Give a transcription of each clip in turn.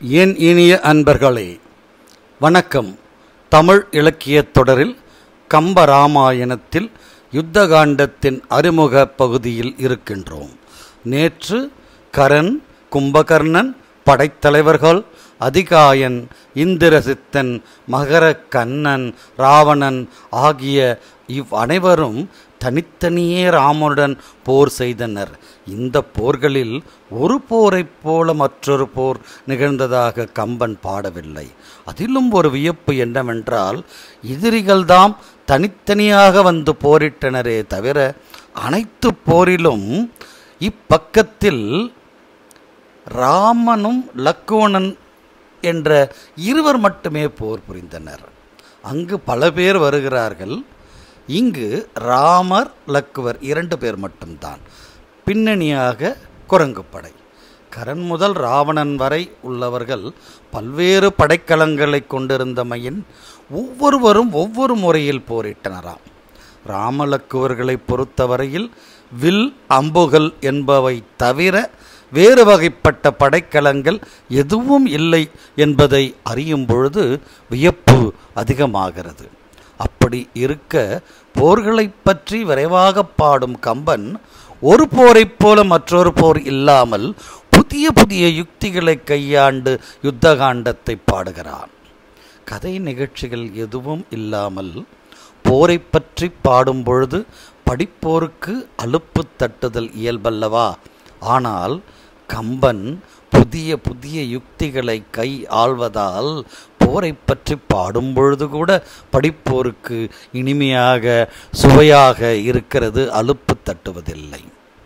என் இனிய அன்பர்களே வணக்கம் தமிழ் இலக்கியத் தொடரில் கம்பராமாயணத்தில் யுத்தகாண்டத்தின் அறிமுக பகுதியில் இருக்கின்றோம் நேற்று கரன் கும்பகர்ணன் படைத்தலைவர்கள் அதிகாயன் இந்திரசித்தன் மகர கண்ணன் ராவணன் ஆகிய இவ் அனைவரும் தனித்தனியே ராமனுடன் போர் செய்தனர் இந்த போர்களில் ஒரு போரைப் போல மற்றொரு போர் நிகழ்ந்ததாக கம்பன் பாடவில்லை அதிலும் ஒரு வியப்பு என்னவென்றால் எதிரிகள்தாம் தனித்தனியாக வந்து போரிட்டனரே தவிர அனைத்து போரிலும் இப்பக்கத்தில் ராமனும் லக்குவணன் என்ற இருவர் மட்டுமே போர் புரிந்தனர் அங்கு பல பேர் வருகிறார்கள் இங்கு ராமர் லக்குவர் இரண்டு பேர் மட்டும்தான் பின்னணியாக குரங்குப்படை கரண் முதல் ராவணன் வரை உள்ளவர்கள் பல்வேறு படைக்கலங்களை கொண்டிருந்தமையின் ஒவ்வொருவரும் ஒவ்வொரு முறையில் போரிட்டனராம் ராமலக்குவர்களை பொறுத்தவரையில் வில் அம்புகள் என்பவை தவிர வேறு வகைப்பட்ட படைக்கலங்கள் எதுவும் இல்லை என்பதை அறியும் பொழுது வியப்பு அதிகமாகிறது அப்படி இருக்க போர்களைப் பற்றி விரைவாக பாடும் கம்பன் ஒரு போரைப் போல மற்றொரு போர் இல்லாமல் புதிய புதிய யுக்திகளை கையாண்டு யுத்தகாண்டத்தை பாடுகிறான் கதை நிகழ்ச்சிகள் எதுவும் இல்லாமல் போரை பற்றி பாடும் பொழுது படிப்போருக்கு அலுப்பு தட்டுதல் இயல்பல்லவா ஆனால் கம்பன் புதிய புதிய யுக்திகளை கை ஆள்வதால் போரை பற்றி பாடும் பொழுது கூட படிப்போருக்கு இனிமையாக சுவையாக இருக்கிறது அலுப்பு தட்டுவதில்லை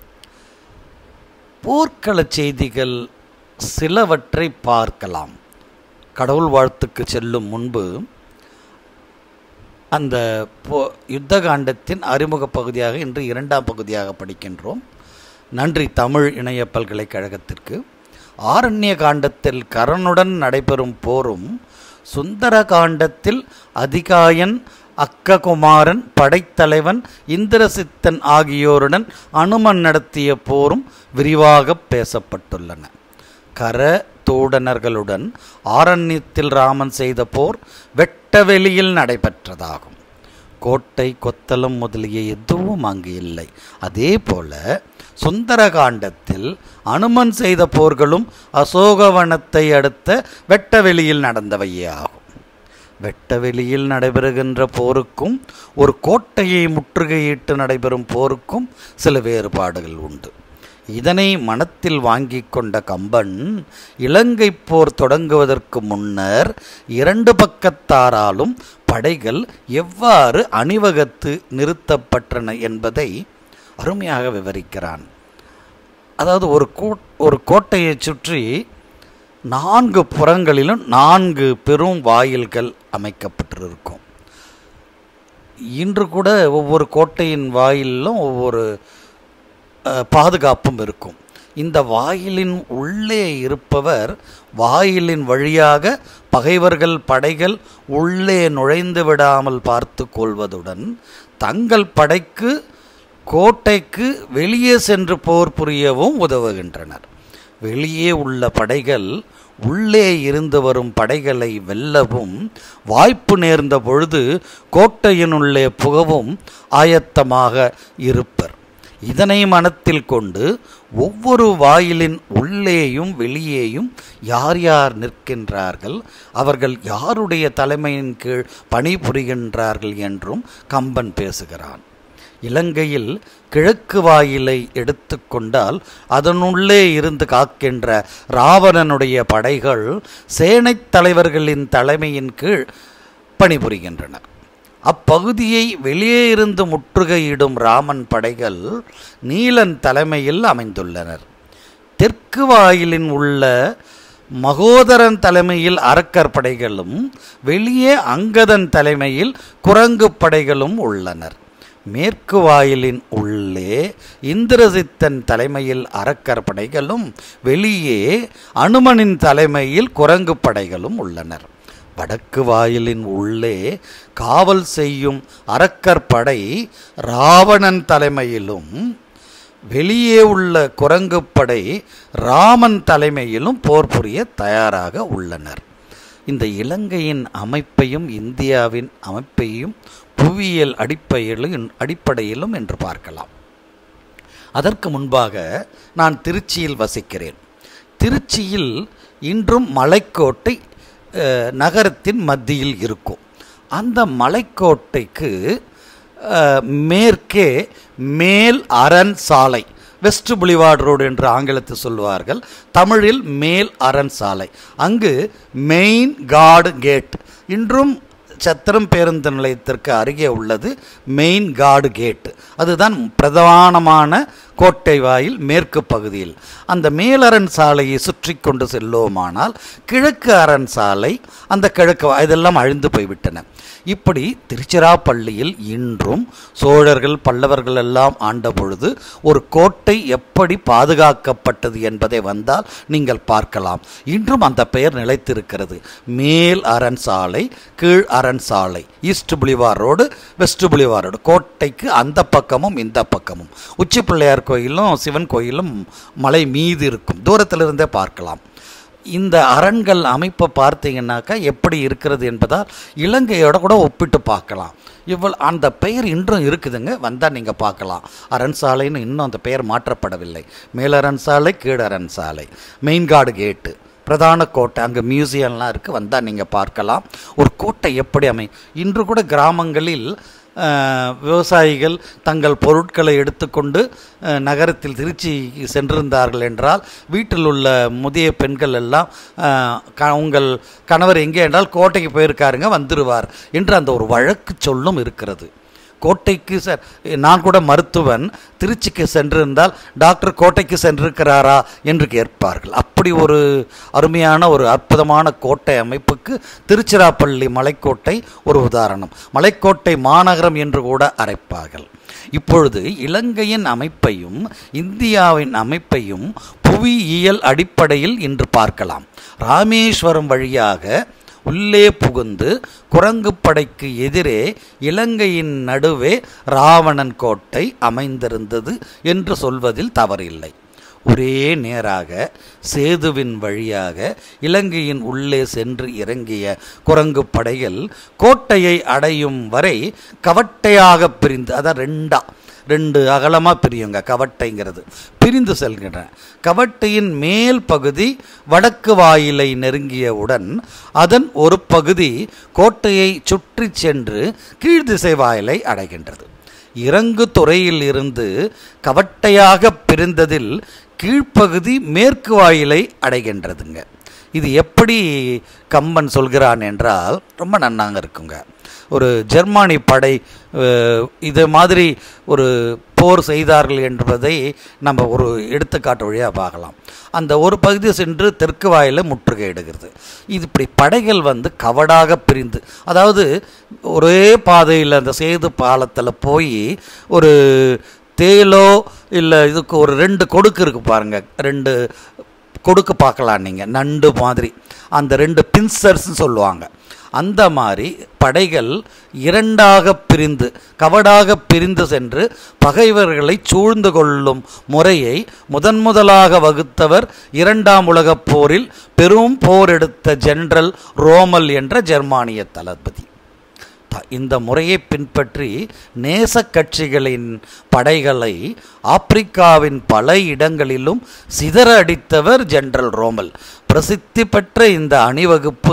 போர்க்கள செய்திகள் சிலவற்றை பார்க்கலாம் கடவுள் வாழ்த்துக்கு செல்லும் முன்பு அந்த போ யுத்த காண்டத்தின் அறிமுக பகுதியாக இன்று இரண்டாம் பகுதியாக படிக்கின்றோம் நன்றி தமிழ் இணைய பல்கலைக்கழகத்திற்கு ஆரண்ய காண்டத்தில் கரனுடன் நடைபெறும் போரும் சுந்தர காண்டத்தில் அதிகாயன் அக்ககுமாரன் படைத்தலைவன் இந்திரசித்தன் ஆகியோருடன் அனுமன் நடத்திய போரும் விரிவாக பேசப்பட்டுள்ளன கர தோடனர்களுடன் ஆரண்யத்தில் ராமன் செய்த போர் வெட்டவெளியில் நடைபெற்றதாகும் கோட்டை கொத்தளம் முதலிய எதுவும் அங்கு இல்லை அதே போல சுந்தரகாண்டத்தில் அனுமன் செய்த போர்களும் அசோகவனத்தை அடுத்த வெட்டவெளியில் நடந்தவையே ஆகும் வெட்டவெளியில் நடைபெறுகின்ற போருக்கும் ஒரு கோட்டையை முற்றுகையிட்டு நடைபெறும் போருக்கும் சில வேறுபாடுகள் உண்டு இதனை மனத்தில் வாங்கி கொண்ட கம்பன் இலங்கை போர் தொடங்குவதற்கு முன்னர் இரண்டு பக்கத்தாராலும் படைகள் எவ்வாறு அணிவகுத்து நிறுத்தப்பட்டன என்பதை அருமையாக விவரிக்கிறான் அதாவது ஒரு கோ ஒரு கோட்டையை சுற்றி நான்கு புறங்களிலும் நான்கு பெரும் வாயில்கள் அமைக்கப்பட்டிருக்கும் இன்று கூட ஒவ்வொரு கோட்டையின் வாயிலும் ஒவ்வொரு பாதுகாப்பும் இருக்கும் இந்த வாயிலின் உள்ளே இருப்பவர் வாயிலின் வழியாக பகைவர்கள் படைகள் உள்ளே நுழைந்து விடாமல் பார்த்து கொள்வதுடன் தங்கள் படைக்கு கோட்டைக்கு வெளியே சென்று போர் புரியவும் உதவுகின்றனர் வெளியே உள்ள படைகள் உள்ளே இருந்து வரும் படைகளை வெல்லவும் வாய்ப்பு நேர்ந்த பொழுது கோட்டையினுள்ளே புகவும் ஆயத்தமாக இருப்பர் இதனை மனத்தில் கொண்டு ஒவ்வொரு வாயிலின் உள்ளேயும் வெளியேயும் யார் யார் நிற்கின்றார்கள் அவர்கள் யாருடைய தலைமையின் கீழ் பணிபுரிகின்றார்கள் என்றும் கம்பன் பேசுகிறான் இலங்கையில் கிழக்கு வாயிலை எடுத்துக்கொண்டால் அதனுள்ளே இருந்து காக்கின்ற ராவணனுடைய படைகள் சேனைத் தலைவர்களின் தலைமையின் கீழ் பணிபுரிகின்றன அப்பகுதியை வெளியே இருந்து முற்றுகையிடும் ராமன் படைகள் நீலன் தலைமையில் அமைந்துள்ளனர் தெற்கு வாயிலின் உள்ள மகோதரன் தலைமையில் அரக்கர் படைகளும் வெளியே அங்கதன் தலைமையில் குரங்கு படைகளும் உள்ளனர் மேற்கு வாயிலின் உள்ளே இந்திரசித்தன் தலைமையில் அரக்கர் படைகளும் வெளியே அனுமனின் தலைமையில் குரங்கு படைகளும் உள்ளனர் வடக்கு வாயிலின் உள்ளே காவல் செய்யும் அரக்கர் படை ராவணன் தலைமையிலும் வெளியே உள்ள குரங்குப்படை ராமன் தலைமையிலும் போர் புரிய தயாராக உள்ளனர் இந்த இலங்கையின் அமைப்பையும் இந்தியாவின் அமைப்பையும் புவியியல் அடிப்படையிலும் அடிப்படையிலும் என்று பார்க்கலாம் அதற்கு முன்பாக நான் திருச்சியில் வசிக்கிறேன் திருச்சியில் இன்றும் மலைக்கோட்டை அஹ், நகரத்தின் மத்தியில் இருக்கும் அந்த மலைக்கோட்டைக்கு அஹ், மேற்கே மேல் அரண் சாலை வெஸ்ட் புலிவார்டு ரோடு என்று ஆங்கிலத்தில் சொல்லுவார்கள் தமிழில் மேல் அரண் சாலை அங்கு மெயின் கார்டு கேட் இன்றும் சத்திரம் பேருந்து நிலையத்திற்கு அருகே உள்ளது மெயின் கார்டு கேட் அதுதான் பிரதானமான கோட்டை வாயில் மேற்கு பகுதியில் அந்த மேலரண் சாலையை சுற்றி கொண்டு செல்லோமானால் கிழக்கு அரண் சாலை அந்த கிழக்கு வா- இதெல்லாம் அழிந்து போய்விட்டன இப்படி திருச்சிராப்பள்ளியில் இன்றும் சோழர்கள் பல்லவர்கள் எல்லாம் ஆண்ட பொழுது ஒரு கோட்டை எப்படி பாதுகாக்கப்பட்டது என்பதை வந்தால் நீங்கள் பார்க்கலாம் இன்றும் அந்த பெயர் நிலைத்திருக்கிறது மேல் அரண் சாலை கீழ் அரண் சாலை east boulevard road west boulevard road கோட்டைக்கு அந்த பக்கமும் இந்த பக்கமும் உச்சி பிள்ளையார் கோயிலும் சிவன் கோயிலும் மலை மீது இருக்கும் தூரத்தில் இருந்தே பார்க்கலாம் இந்த அரண்கள் அமைப்பை பார்த்தீங்கன்னாக்கா எப்படி இருக்கிறது என்பதால் இலங்கையோட கூட ஒப்பிட்டு பார்க்கலாம் இவ்வளோ அந்த பெயர் இன்றும் இருக்குதுங்க வந்தால் நீங்கள் பார்க்கலாம் அரண் சாலைன்னு இன்னும் அந்த பெயர் மாற்றப்படவில்லை மேலரண் சாலை கீழரண் சாலை மெயின்காடு கேட்டு பிரதான கோட்டை அங்கே மியூசியம்லாம் இருக்குது வந்தால் நீங்கள் பார்க்கலாம் ஒரு கோட்டை எப்படி அமை இன்று கூட கிராமங்களில் அஹ், விவசாயிகள் தங்கள் பொருட்களை எடுத்துக்கொண்டு அஹ், நகரத்தில் திருச்சி சென்றிருந்தார்கள் என்றால் வீட்டில் உள்ள முதிய பெண்கள் எல்லாம் அஹ், க- உங்கள் கணவர் எங்கே என்றால் கோட்டைக்கு போயிருக்காருங்க வந்துருவார் என்று அந்த ஒரு வழக்கு சொல்லும் இருக்கிறது கோட்டைக்கு சார் நான் கூட மருத்துவன் திருச்சிக்கு சென்றிருந்தால் டாக்டர் கோட்டைக்கு சென்றிருக்கிறாரா என்று கேட்பார்கள் அப்படி ஒரு அருமையான ஒரு அற்புதமான கோட்டை அமைப்புக்கு திருச்சிராப்பள்ளி மலைக்கோட்டை ஒரு உதாரணம் மலைக்கோட்டை மாநகரம் என்று கூட அழைப்பார்கள் இப்பொழுது இலங்கையின் அமைப்பையும் இந்தியாவின் அமைப்பையும் புவியியல் அடிப்படையில் இன்று பார்க்கலாம் ராமேஸ்வரம் வழியாக உள்ளே புகுந்து குரங்கு படைக்கு எதிரே இலங்கையின் நடுவே ராவணன் கோட்டை அமைந்திருந்தது என்று சொல்வதில் தவறில்லை ஒரே நேராக சேதுவின் வழியாக இலங்கையின் உள்ளே சென்று இறங்கிய குரங்கு படைகள் கோட்டையை அடையும் வரை கவட்டையாக பிரிந்து அதான் ரெண்டா ரெண்டு அகலமாக பிரியுங்க கவட்டைங்கிறது பிரிந்து செல்கின்றன கவட்டையின் மேல் பகுதி வடக்கு வாயிலை நெருங்கியவுடன் அதன் ஒரு பகுதி கோட்டையை சுற்றி சென்று கீழ்திசை வாயிலை அடைகின்றது இறங்கு துறையில் இருந்து கவட்டையாக பிரிந்ததில் கீழ்ப்பகுதி மேற்கு வாயிலை அடைகின்றதுங்க இது எப்படி கம்பன் சொல்கிறான் என்றால் ரொம்ப நன்னாங்க இருக்குங்க ஒரு ஜெர்மானி படை அஹ், இது மாதிரி ஒரு போர் செய்தார்கள் என்பதை நம்ம ஒரு எடுத்துக்காட்டு வழியாக பார்க்கலாம் அந்த ஒரு பகுதி சென்று தெற்கு வாயில முற்றுகையிடுகிறது இது இப்படி படைகள் வந்து கவடாக பிரிந்து அதாவது ஒரே பாதையில் அந்த சேது பாலத்தில் போய் ஒரு தேலோ இல்லை இதுக்கு ஒரு ரெண்டு கொடுக்கு இருக்கு பாருங்க ரெண்டு கொடுக்கு பார்க்கலாம் நீங்கள் நண்டு மாதிரி அந்த ரெண்டு பின்சர்ஸ்னு சொல்லுவாங்க அந்த மாதிரி படைகள் இரண்டாக பிரிந்து கவடாக பிரிந்து சென்று பகைவர்களை சூழ்ந்து கொள்ளும் முறையை முதன் முதலாக வகுத்தவர் இரண்டாம் உலகப் போரில் பெரும் போர் எடுத்த ஜெனரல் ரோமல் என்ற ஜெர்மானிய தளபதி த- இந்த முறையை பின்பற்றி நேச கட்சிகளின் படைகளை ஆப்பிரிக்காவின் பல இடங்களிலும் சிதற அடித்தவர் ஜெனரல் ரோமல் பிரசித்தி பெற்ற இந்த அணிவகுப்பு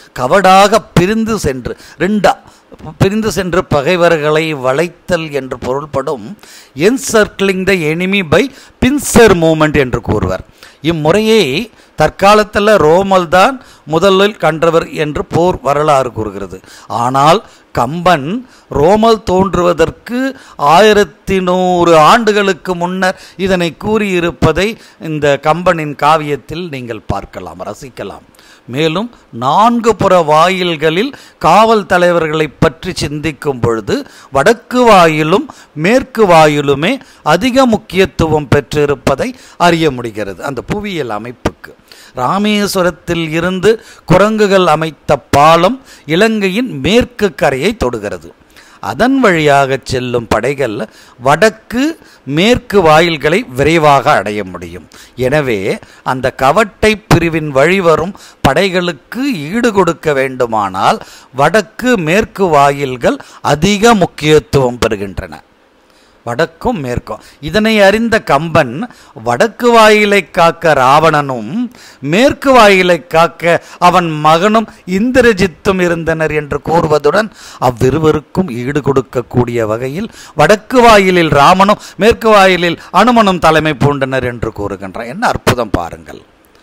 கவடாக பிரிந்து சென்று ரெண்டா பிரிந்து சென்று பகைவர்களை வளைத்தல் என்று பொருள்படும் encircling the enemy by pincer movement என்று கூறுவர் இம்முறையை தற்காலத்தில் ரோமல் தான் முதலில் கன்றவர் என்று போர் வரலாறு கூறுகிறது ஆனால் கம்பன் ரோமல் தோன்றுவதற்கு ஆயிரத்தி நூறு ஆண்டுகளுக்கு முன்னர் இதனை கூறியிருப்பதை இந்த கம்பனின் காவியத்தில் நீங்கள் பார்க்கலாம் ரசிக்கலாம் மேலும் நான்கு புற வாயில்களில் காவல் தலைவர்களை பற்றி சிந்திக்கும் பொழுது வடக்கு வாயிலும் மேற்கு வாயிலுமே அதிக முக்கியத்துவம் பெற்றிருப்பதை அறிய முடிகிறது அந்த புவியியல் அமைப்புக்கு ராமேஸ்வரத்தில் இருந்து குரங்குகள் அமைத்த பாலம் இலங்கையின் மேற்கு கரையை தொடுகிறது அதன் வழியாக செல்லும் படைகள் வடக்கு மேற்கு வாயில்களை விரைவாக அடைய முடியும் எனவே அந்த கவட்டை பிரிவின் வழிவரும் படைகளுக்கு ஈடு கொடுக்க வேண்டுமானால் வடக்கு மேற்கு வாயில்கள் அதிக முக்கியத்துவம் பெறுகின்றன வடக்கும் மேற்கும் இதனை அறிந்த கம்பன் வடக்கு வாயிலை காக்க ராவணனும் மேற்கு வாயிலை காக்க அவன் மகனும் இந்திரஜித்தும் இருந்தனர் என்று கூறுவதுடன் அவ்விருவருக்கும் ஈடு கொடுக்கக்கூடிய வகையில் வடக்கு வாயிலில் ராமனும் மேற்கு வாயிலில் அனுமனும் தலைமை பூண்டனர் என்று கூறுகின்றான் என்ன அற்புதம் பாருங்கள்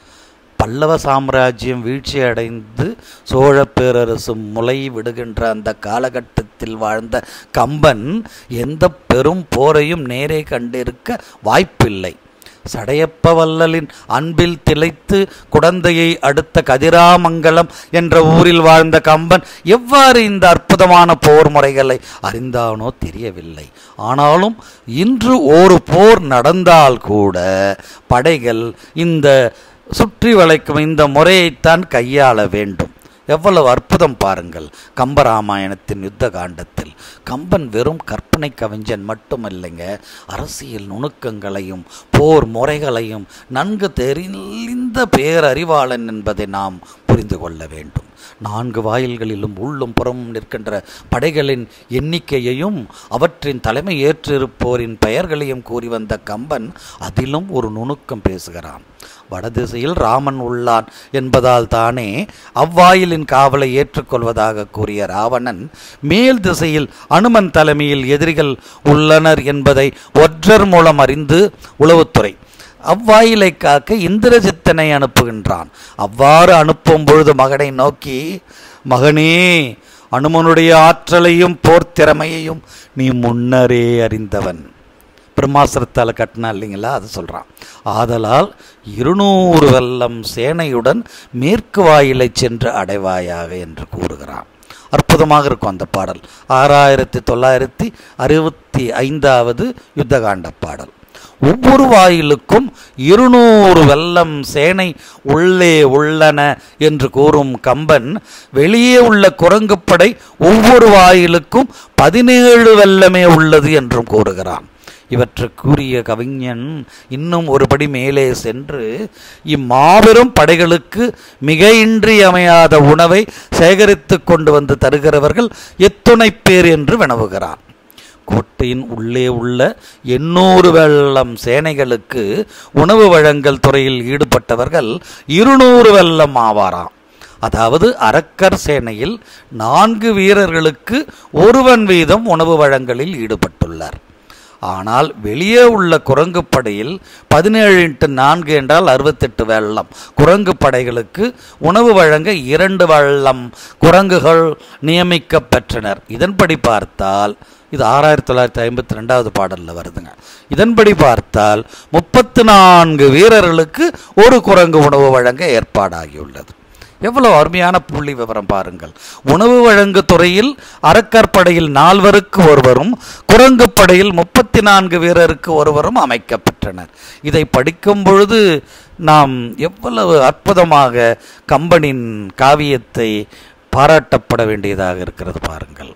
பல்லவ சாம்ராஜ்யம் வீழ்ச்சி அடைந்து சோழ பேரரசு முளை விடுகின்ற அந்த காலகட்டத்தில் வாழ்ந்த கம்பன் எந்த பெரும் போரையும் நேரே கண்டிருக்க வாய்ப்பில்லை சடையப்ப வல்லலின் அன்பில் திளைத்து குடந்தையை அடுத்த கதிராமங்கலம் என்ற ஊரில் வாழ்ந்த கம்பன் எவ்வாறு இந்த அற்புதமான போர் முறைகளை அறிந்தானோ தெரியவில்லை ஆனாலும் இன்று ஒரு போர் நடந்தால் கூட படைகள் இந்த சுற்றி வளைக்கும் இந்த முறையைத்தான் கையாள வேண்டும் எவ்வளவு அற்புதம் பாருங்கள் கம்பராமாயணத்தின் யுத்த காண்டத்தில் கம்பன் வெறும் கற்பனை கவிஞன் மட்டுமல்லைங்க அரசியல் நுணுக்கங்களையும் போர் முறைகளையும் நன்கு தெரிந்த பேரறிவாளன் என்பதை நாம் புரிந்து கொள்ள வேண்டும் நான்கு வாயில்களிலும் உள்ளும் புறமும் நிற்கின்ற படைகளின் எண்ணிக்கையையும் அவற்றின் தலைமை ஏற்றிருப்போரின் பெயர்களையும் கூறி வந்த கம்பன் அதிலும் ஒரு நுணுக்கம் பேசுகிறான் வடதிசையில் ராமன் உள்ளான் என்பதால் தானே அவ்வாயிலின் காவலை ஏற்றுக்கொள்வதாக கூறிய ராவணன் மேல் திசையில் அனுமன் தலைமையில் எதிரிகள் உள்ளனர் என்பதை ஒற்றர் மூலம் அறிந்து உளவுத்துறை அவ்வாயிலை காக்க இந்திரஜித்தனை அனுப்புகின்றான் அவ்வாறு அனுப்பும் பொழுது மகனை நோக்கி மகனே அனுமனுடைய ஆற்றலையும் போர் திறமையையும் நீ முன்னரே அறிந்தவன் பிரம்மாஸ்திரத்தால் கட்டினா இல்லைங்களா அது சொல்கிறான் ஆதலால் இருநூறு வெள்ளம் சேனையுடன் மேற்கு வாயிலை சென்று அடைவாயாக என்று கூறுகிறான் அற்புதமாக இருக்கும் அந்த பாடல் ஆறாயிரத்தி தொள்ளாயிரத்தி அறுபத்தி ஐந்தாவது யுத்தகாண்ட பாடல் ஒவ்வொரு வாயிலுக்கும் இருநூறு வெள்ளம் சேனை உள்ளே உள்ளன என்று கூறும் கம்பன் வெளியே உள்ள குரங்குப்படை ஒவ்வொரு வாயிலுக்கும் பதினேழு வெள்ளமே உள்ளது என்றும் கூறுகிறான் இவற்றை கூறிய கவிஞன் இன்னும் ஒருபடி மேலே சென்று இம்மாபெரும் படைகளுக்கு மிக இன்றியமையாத உணவை சேகரித்து கொண்டு வந்து தருகிறவர்கள் எத்துணை பேர் என்று வினவுகிறான் கோட்டையின் உள்ளே உள்ள எண்ணூறு வெள்ளம் சேனைகளுக்கு உணவு வழங்கல் துறையில் ஈடுபட்டவர்கள் இருநூறு வெள்ளம் ஆவாராம் அதாவது அரக்கர் சேனையில் நான்கு வீரர்களுக்கு ஒருவன் வீதம் உணவு வழங்கலில் ஈடுபட்டுள்ளார் ஆனால் வெளியே உள்ள குரங்கு படையில் பதினேழு இன்ட்டு நான்கு என்றால் அறுபத்தெட்டு வெள்ளம் குரங்கு படைகளுக்கு உணவு வழங்க இரண்டு வெள்ளம் குரங்குகள் நியமிக்க பெற்றனர் இதன்படி பார்த்தால் இது ஆறாயிரத்தி தொள்ளாயிரத்தி ஐம்பத்தி ரெண்டாவது பாடலில் வருதுங்க இதன்படி பார்த்தால் முப்பத்து நான்கு வீரர்களுக்கு ஒரு குரங்கு உணவு வழங்க ஏற்பாடாகியுள்ளது எவ்வளவு அருமையான புள்ளி விவரம் பாருங்கள் உணவு வழங்கு துறையில் அறக்கற்படையில் நால்வருக்கு ஒருவரும் குரங்கு படையில் முப்பத்தி நான்கு வீரருக்கு ஒருவரும் அமைக்கப்பெற்றனர் இதை படிக்கும் பொழுது நாம் எவ்வளவு அற்புதமாக கம்பனின் காவியத்தை பாராட்டப்பட வேண்டியதாக இருக்கிறது பாருங்கள்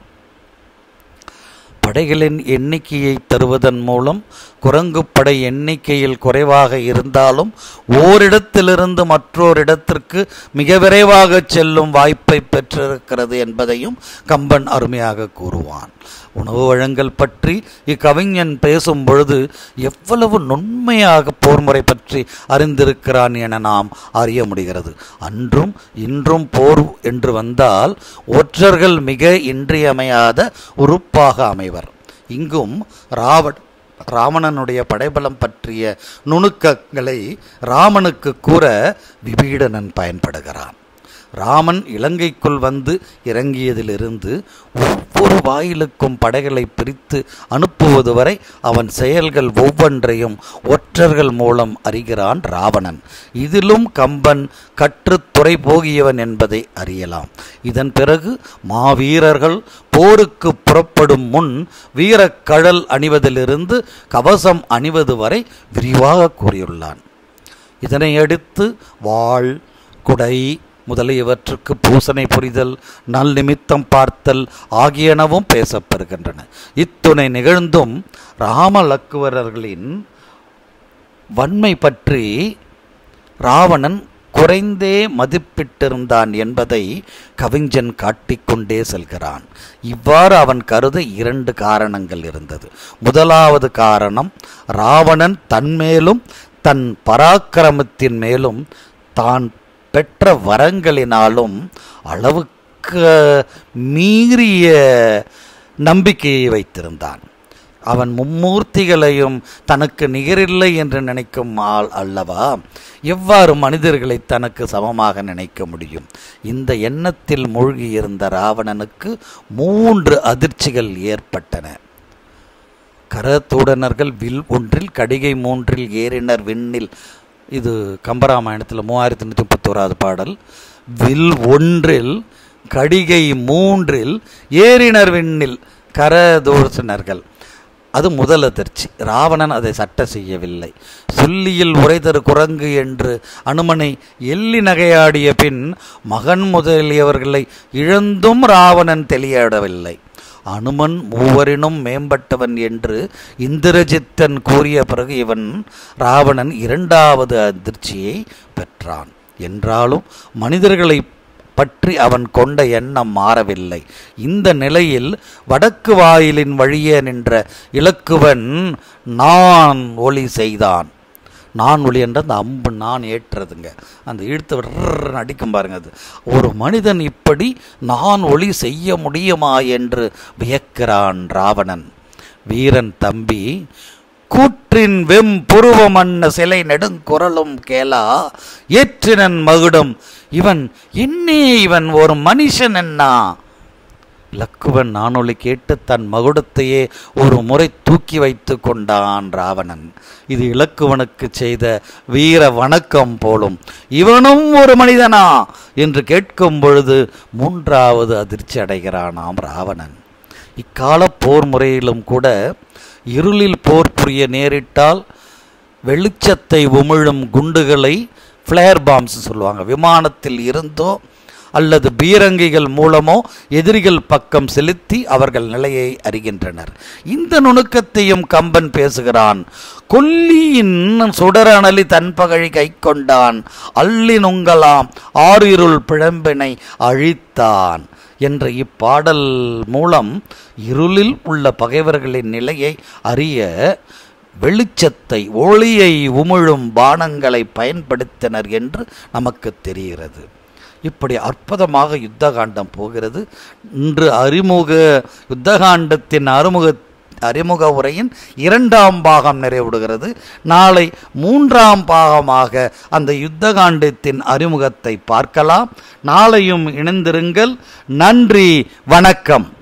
படைகளின் எண்ணிக்கையை தருவதன் மூலம் குரங்கு படை எண்ணிக்கையில் குறைவாக இருந்தாலும் ஓரிடத்திலிருந்து மற்றோரிடத்திற்கு மிக விரைவாக செல்லும் வாய்ப்பை பெற்றிருக்கிறது என்பதையும் கம்பன் அருமையாக கூறுவான் உணவு வழங்கல் பற்றி இக்கவிஞன் பேசும் பொழுது எவ்வளவு நுண்மையாக போர்முறை பற்றி அறிந்திருக்கிறான் என நாம் அறிய முடிகிறது அன்றும் இன்றும் போர் என்று வந்தால் ஒற்றர்கள் மிக இன்றியமையாத உறுப்பாக அமைவர் இங்கும் ராவண் ராவணனுடைய படைபலம் பற்றிய நுணுக்கங்களை ராமனுக்கு கூற விபீடனன் பயன்படுகிறான் ராமன் இலங்கைக்குள் வந்து இறங்கியதிலிருந்து ஒவ்வொரு வாயிலுக்கும் படைகளை பிரித்து அனுப்புவது வரை அவன் செயல்கள் ஒவ்வொன்றையும் ஒற்றர்கள் மூலம் அறிகிறான் ராவணன் இதிலும் கம்பன் கற்றுத்துறை போகியவன் என்பதை அறியலாம் இதன் பிறகு மாவீரர்கள் போருக்கு புறப்படும் முன் வீரக்கழல் அணிவதிலிருந்து கவசம் அணிவது வரை விரிவாக கூறியுள்ளான் இதனை அடுத்து வாள் குடை முதலியவற்றுக்கு பூசனை புரிதல் நல் நிமித்தம் பார்த்தல் ஆகியனவும் பேசப்பெறுகின்றன இத்துணை நிகழ்ந்தும் ராமலக்குவரர்களின் வன்மை பற்றி ராவணன் குறைந்தே மதிப்பிட்டிருந்தான் என்பதை கவிஞன் காட்டிக்கொண்டே செல்கிறான் இவ்வாறு அவன் கருத இரண்டு காரணங்கள் இருந்தது முதலாவது காரணம் ராவணன் தன்மேலும் தன் பராக்கிரமத்தின் மேலும் தான் பெற்ற வரங்களினாலும் அளவுக்கு மீறிய நம்பிக்கையை வைத்திருந்தான் அவன் மும்மூர்த்திகளையும் தனக்கு நிகரில்லை என்று நினைக்கும் ஆள் அல்லவா எவ்வாறு மனிதர்களை தனக்கு சமமாக நினைக்க முடியும் இந்த எண்ணத்தில் மூழ்கியிருந்த ராவணனுக்கு மூன்று அதிர்ச்சிகள் ஏற்பட்டன கரத்தூடனர்கள் வில் ஒன்றில் கடிகை மூன்றில் ஏறினர் விண்ணில் இது கம்பராமாயணத்தில் மூவாயிரத்தி நூற்றி முப்பத்தோராவது பாடல் வில் ஒன்றில் கடிகை மூன்றில் ஏறினர் விண்ணில் கரதூசனர்கள் அது முதல் அதிர்ச்சி ராவணன் அதை சட்ட செய்யவில்லை சொல்லியில் உரைதரு குரங்கு என்று அனுமனை எள்ளி நகையாடிய பின் மகன் முதலியவர்களை இழந்தும் ராவணன் தெளியாடவில்லை அனுமன் மூவரினும் மேம்பட்டவன் என்று இந்திரஜித்தன் கூறிய பிறகு இவன் ராவணன் இரண்டாவது அதிர்ச்சியை பெற்றான் என்றாலும் மனிதர்களை பற்றி அவன் கொண்ட எண்ணம் மாறவில்லை இந்த நிலையில் வடக்கு வாயிலின் வழியே நின்ற இலக்குவன் நான் ஒளி செய்தான் நான் ஒளி என்ற அந்த அம்பு நான் ஏற்றுறதுங்க அந்த இழுத்து விடுறன்னு அடிக்கும் பாருங்க அது ஒரு மனிதன் இப்படி நான் ஒளி செய்ய முடியுமா என்று வியக்கிறான் ராவணன் வீரன் தம்பி கூற்றின் வெம் புருவமன்ன சிலை நெடுங்குரலும் கேளா ஏற்றினன் மகுடம் இவன் என்னே இவன் ஒரு மனுஷன் என்னா லக்குவன் நானொலி கேட்டு தன் மகுடத்தையே ஒரு முறை தூக்கி வைத்து கொண்டான் ராவணன் இது இலக்குவனுக்கு செய்த வீர வணக்கம் போலும் இவனும் ஒரு மனிதனா என்று கேட்கும் பொழுது மூன்றாவது அதிர்ச்சி அடைகிறானாம் ராவணன் இக்கால போர் முறையிலும் கூட இருளில் போர் புரிய நேரிட்டால் வெளிச்சத்தை உமிழும் குண்டுகளை ஃப்ளேர் பாம்ஸ் சொல்லுவாங்க விமானத்தில் இருந்தோ அல்லது பீரங்கிகள் மூலமோ எதிரிகள் பக்கம் செலுத்தி அவர்கள் நிலையை அறிகின்றனர் இந்த நுணுக்கத்தையும் கம்பன் பேசுகிறான் கொல்லியின் சுடரணலி தன்பகழி கை கொண்டான் அல்லினுங்களாம் ஆறிருள் பிழம்பினை அழித்தான் என்ற இப்பாடல் மூலம் இருளில் உள்ள பகைவர்களின் நிலையை அறிய வெளிச்சத்தை ஒளியை உமிழும் பானங்களை பயன்படுத்தினர் என்று நமக்கு தெரிகிறது இப்படி அற்புதமாக யுத்தகாண்டம் போகிறது இன்று அறிமுக யுத்தகாண்டத்தின் அறிமுக அறிமுக உரையின் இரண்டாம் பாகம் நிறைவுடுகிறது நாளை மூன்றாம் பாகமாக அந்த யுத்தகாண்டத்தின் அறிமுகத்தை பார்க்கலாம் நாளையும் இணைந்திருங்கள் நன்றி வணக்கம்